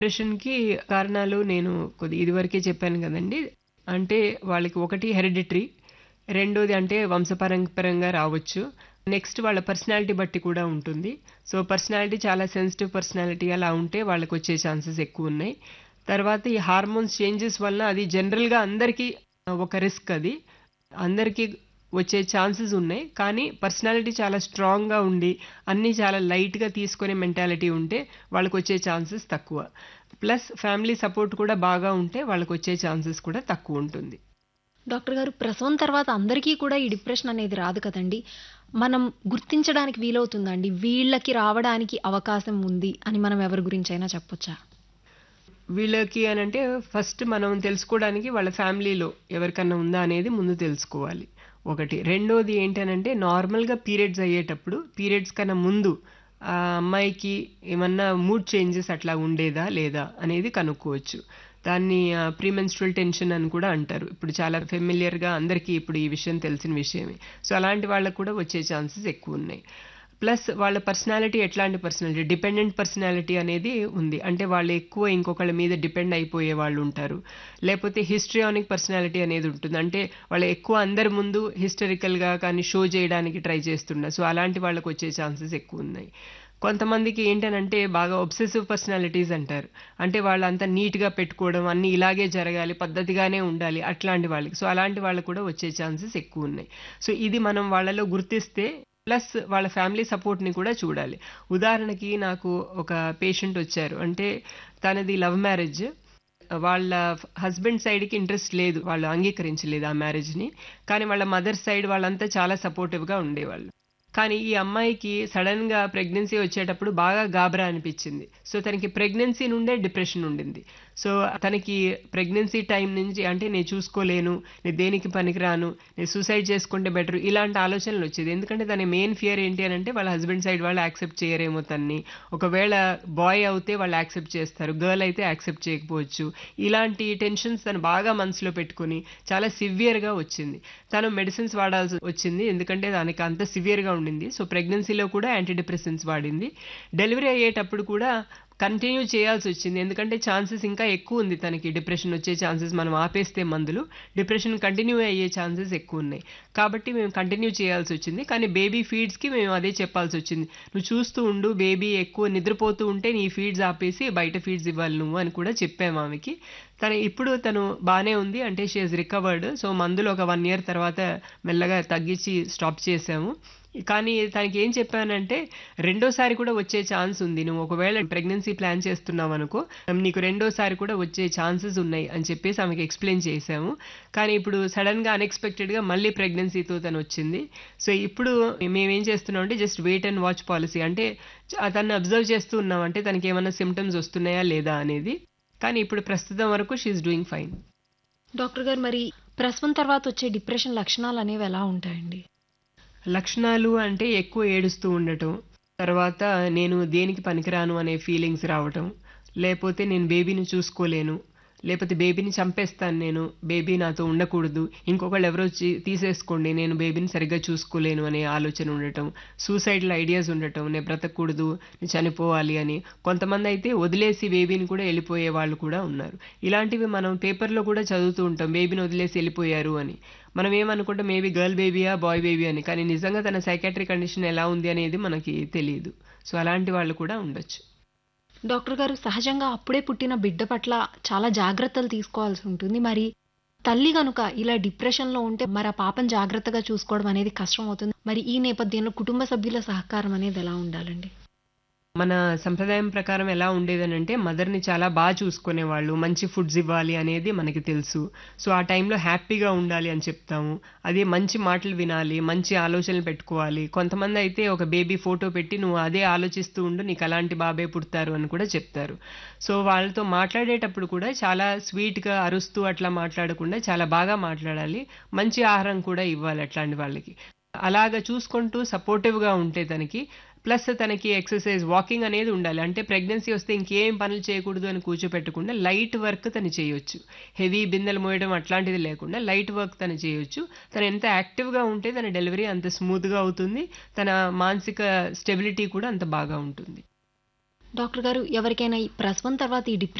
డిప్రెషన్‌కి కారణాలు నేను కొద్ది ఇదివరకే చెప్పాను గదండీ! అంటే వాళ్ళకి ఒకటి హెరిడిటరీ, రెండోది అంటే వంశపారంపర్యంగా రావచ్చు. నెక్స్ట్ వాళ్ళ పర్సనాలిటీ బట్టి కూడా ఉంటుంది. సో, పర్సనాలిటీ చాలా సెన్సిటివ్ పర్సనాలిటీ అలా ఉంటే వాళ్ళకొచ్చే ఛాన్సెస్ ఎక్కువున్నాయి. తర్వాత ఈ హార్మోన్స్ చేంజెస్ వలన అది జనరల్‌గా అందరికీ ఒక రిస్క్ అది. అందరికీ వచ్చే ఛాన్సెస్ ఉన్నాయి. కానీ పర్సనాలిటీ చాలా స్ట్రాంగ్‌గా ఉండి, అన్నీ చాలా లైట్‌గా తీసుకునే మెంటాలిటీ ఉంటే వాళ్ళకొచ్చే ఛాన్సెస్ తక్కువ. ప్లస్ ఫ్యామిలీ సపోర్ట్ కూడా బాగా ఉంటే వాళ్ళకొచ్చే ఛాన్సెస్ కూడా తక్కువుంటుంది. డాక్టర్ గారు ప్రసవం తర్వాత అందరికీ కూడా ఈ డిప్రెషన్ అనేది రాదు కదండీ! మనం గుర్తించడానికి వీలవుతుందా అండి? వీళ్ళకి రావడానికి అవకాశం ఉంది అని మనం ఎవరి గురించైనా చెప్పొచ్చా? వీళ్ళకి అనంటే ఫస్ట్ మనం తెలుసుకోవడానికి వాళ్ళ ఫ్యామిలీలో ఎవరికన్నా ఉందా అనేది ముందు తెలుసుకోవాలి. ఒకటి. రెండోది ఏంటనంటే నార్మల్‌గా పీరియడ్స్ అయ్యేటప్పుడు పీరియడ్స్ కన్నా ముందు ఆ అమ్మాయికి ఏమన్నా మూడ్ చేంజెస్ అట్లా ఉండేదా? లేదా? అనేది కనుక్కోవచ్చు. దాన్ని ఆహ్, ప్రీమెన్స్ట్రువల్ టెన్షన్ అని కూడా అంటారు. ఇప్పుడు చాలా ఫెమిలియర్‌గా అందరికీ ఇప్పుడు ఈ విషయం తెలిసిన విషయమే. సో, అలాంటి వాళ్ళకి కూడా వచ్చే ఛాన్సెస్ ఎక్కువున్నాయి. ప్లస్ వాళ్ళ పర్సనాలిటీ ఎట్లాంటి పర్సనాలిటీ డిపెండెంట్ పర్సనాలిటీ అనేది ఉంది. అంటే వాళ్ళు ఎక్కువ ఇంకొకళ్ళ మీద డిపెండ్ అయిపోయే వాళ్ళుంటారు. లేపోతే హిస్ట్రియానిక్ పర్సనాలిటీ అనేది ఉంటుంది. అంటే వాళ్ళు ఎక్కువ అందరి ముందు హిస్టరికల్‌గా కానీ షో చేయడానికి ట్రై చేస్తున్నారు. సో, అలాంటి వాళ్ళకొచ్చే ఛాన్సెస్ ఎక్కువున్నాయి. కొంతమందికి ఏంటనంటే బాగా ఒబ్సెసివ్ పర్సనాలిటీస్ అంటారు. అంటే వాళ్ళంతా నీట్‌గా పెట్టుకోవడం, అన్నీ ఇలాగే జరగాలి, పద్ధతిగానే ఉండాలి అట్లాంటి వాళ్ళకి. సో, అలాంటి వాళ్ళకి కూడా వచ్చే ఛాన్సెస్ ఎక్కువున్నాయి. సో, ఇది మనం వాళ్ళలో గుర్తిస్తే ప్లస్ వాళ్ళ ఫ్యామిలీ సపోర్ట్‌ని కూడా చూడాలి. ఉదాహరణకి నాకు ఒక పేషెంట్ వచ్చారు. అంటే తనది లవ్ మ్యారేజ్. వాళ్ళ హస్బెండ్ సైడ్‌కి ఇంట్రెస్ట్ లేదు. వాళ్ళు అంగీకరించలేదు ఆ మ్యారేజ్‌ని. కానీ వాళ్ళ మదర్ సైడ్ వాళ్ళంతా చాలా సపోర్టివ్‌గా ఉండేవాళ్ళు. కానీ ఈ అమ్మాయికి సడెన్‌గా ప్రెగ్నెన్సీ వచ్చేటప్పుడు బాగా గాబరా అనిపిచ్చింది. సో, తనకి ప్రెగ్నెన్సీ నుండే డిప్రెషన్ ఉండింది. సో, తనకి ప్రెగ్నెన్సీ టైం నుంచి అంటే నేను చూసుకోలేను, నేను దేనికి పనికిరాను, నేను సూసైడ్ చేసుకుంటే బెటర్ ఇలాంటి ఆలోచనలు వచ్చేది. ఎందుకంటే తన మెయిన్ ఫియర్ ఏంటి అనంటే వాళ్ళ హస్బెండ్ సైడ్ వాళ్ళు యాక్సెప్ట్ చేయరేమో తనని. ఒకవేళ బాయ్ అవుతే వాళ్ళు యాక్సెప్ట్ చేస్తారు. గర్ల్ అయితే యాక్సెప్ట్ చేయకపోవచ్చు. ఇలాంటి టెన్షన్స్ తను బాగా మనసులో పెట్టుకొని చాలా సివియర్‌గా వచ్చింది. తను మెడిసిన్స్ వాడాల్సి వచ్చింది. ఎందుకంటే దానికి అంత సివియర్‌గా ఉండింది. సో, ప్రెగ్నెన్సీలో కూడా యాంటీ డిప్రెసెంట్స్ వాడింది. డెలివరీ అయ్యేటప్పుడు కూడా కంటిన్యూ చేయాల్సొచ్చింది. ఎందుకంటే ఛాన్సెస్ ఇంకా ఎక్కువుంది తనకి డిప్రెషన్ వచ్చే ఛాన్సెస్ మనం ఆపేస్తే మందులు, డిప్రెషన్ కంటిన్యూ అయ్యే ఛాన్సెస్ ఎక్కువున్నాయి. కాబట్టి మేము కంటిన్యూ చేయాల్సొచ్చింది. కానీ బేబీ ఫీడ్స్‌కి మేము అదే చెప్పాల్సొచ్చింది. నువ్వు చూస్తూ ఉండు బేబీ ఎక్కువ నిద్రపోతూ ఉంటే నీ ఫీడ్స్ ఆపేసి బయట ఫీడ్స్ ఇవ్వాలి నువ్వు అని కూడా చెప్పాము ఆమెకి. తను ఇప్పుడు తను బానే ఉంది. అంటే షీ హస్ రికవర్డ్. సో, మందులు ఒక 1 ఇయర్ తర్వాత మెల్లగా తగ్గించి స్టాప్ చేశాము. కానీ తనకి ఏం చెప్పానంటే రెండోసారి కూడా వచ్చే ఛాన్స్ ఉంది. నువ్వు ఒకవేళ ప్రెగ్నెన్సీ ప్లాన్ చేస్తున్నావనుకో నీకు రెండోసారి కూడా వచ్చే ఛాన్సెస్ ఉన్నాయి అని చెప్పేసి ఆమెకి ఎక్స్‌ప్లెయిన్ చేశాము. కానీ ఇప్పుడు సడెన్‌గా అన్‌ఎక్స్‌పెక్టెడ్‌గా మళ్ళీ ప్రెగ్నెన్సీతో తనొచ్చింది. సో, ఇప్పుడు మేమేం చేస్తున్నామంటే just wait and watch policy. అంటే తనని అబ్జర్వ్ చేస్తూ ఉన్నాం. అంటే తనకేమన్నా సింప్టమ్స్ వస్తున్నాయా లేదా అనేది. కానీ ఇప్పుడు ప్రస్తుతం వరకు she is doing fine. Doctor గారు మరి ప్రసవం తర్వాత వచ్చే డిప్రెషన్ లక్షణాలనేవి ఎలా ఉంటాయండి? లక్షణాలు అంటే ఎక్కువ ఏడుస్తూ ఉండటం. తర్వాత నేను దేనికి పనికిరాను అనే ఫీలింగ్స్ రావటం. లేపోతే నేను బేబీని చూసుకోలేను. లేపోతే బేబీని చంపేస్తాను నేను. బేబీ నాతో ఉండకూడదు. ఇంకొకళ్ళు ఎవరో వచ్చి తీసేసుకోండి. నేను బేబీని సరిగ్గా చూసుకోలేను అనే ఆలోచన ఉండటం. సూసైడల్ ఐడియాస్ ఉండటం. నేను బ్రతకూడదు, నేను చనిపోవాలి అని. కొంతమందయితే వదిలేసి బేబీని కూడా ఎళ్ళిపోయే వాళ్ళు కూడా ఉన్నారు. ఇలాంటివి మనం పేపర్‌లో కూడా చదువుతూ ఉంటాం. బేబీని వదిలేసి ఎళ్ళిపోయారు అని. మనం ఏమనుకుంటాం మేబీ గర్ల్ బేబీయా? బాయ్ బేబీ అని. కానీ నిజంగా తన సైకియాట్రిక్ కండిషన్ ఎలా ఉంది అనేది మనకి తెలీదు. సో, అలాంటి వాళ్ళు కూడా ఉండొచ్చు. డాక్టర్ గారు సహజంగా అప్పుడే పుట్టిన బిడ్డ పట్ల చాలా జాగ్రత్తలు తీసుకోవాల్సి ఉంటుంది. మరి తల్లి గనుక ఇలా డిప్రెషన్‌లో ఉంటే మరి ఆ పాపని జాగ్రత్తగా చూసుకోవడం అనేది కష్టమవుతుంది. మరి ఈ నేపథ్యంలో కుటుంబ సభ్యుల సహకారం అనేది ఎలా ఉండాలండి? మన సంప్రదాయం ప్రకారం ఎలా ఉండేదనంటే మదర్‌ని చాలా బా చూసుకునేవాళ్ళు. మంచి ఫుడ్స్ ఇవ్వాలి అనేది మనకి తెలుసు. సో, ఆ టైంలో హ్యాపీగా ఉండాలి అని చెప్తాము. అదే మంచి మాటలు వినాలి. మంచి ఆలోచనలు పెట్టుకోవాలి. కొంతమందయితే ఒక బేబీ ఫోటో పెట్టి నువ్వు అదే ఆలోచిస్తూ ఉండు. నీకు అలాంటి బాబే పుడతారు అని కూడా చెప్తారు. సో, వాళ్ళతో మాట్లాడేటప్పుడు కూడా చాలా స్వీట్‌గా అరుస్తూ అట్లా మాట్లాడకుండా చాలా బాగా మాట్లాడాలి. మంచి ఆహారం కూడా ఇవ్వాలి అట్లాంటి వాళ్ళకి. అలాగా చూసుకుంటూ సపోర్టివ్‌గా ఉంటే తనకి ప్లస్ తనకి ఎక్సర్‌సైజ్ వాకింగ్ అనేది ఉండాలి. అంటే ప్రెగ్నెన్సీ వస్తే ఇంకేం పనులు చేయకూడదు అని కూర్చోపెట్టకుండా లైట్ వర్క్ తను చేయొచ్చు. హెవీ బిందెలు మోయడం అట్లాంటిది లేకుండా లైట్ వర్క్ తను చేయొచ్చు. తను ఎంత యాక్టివ్‌గా ఉంటే తన డెలివరీ అంత స్మూత్‌గా అవుతుంది. తన మానసిక స్టెబిలిటీ కూడా అంత బాగా ఉంటుంది. డాక్టర్ గారు ఎవరికైనా ఈ ప్రసవం తర్వాత ఈ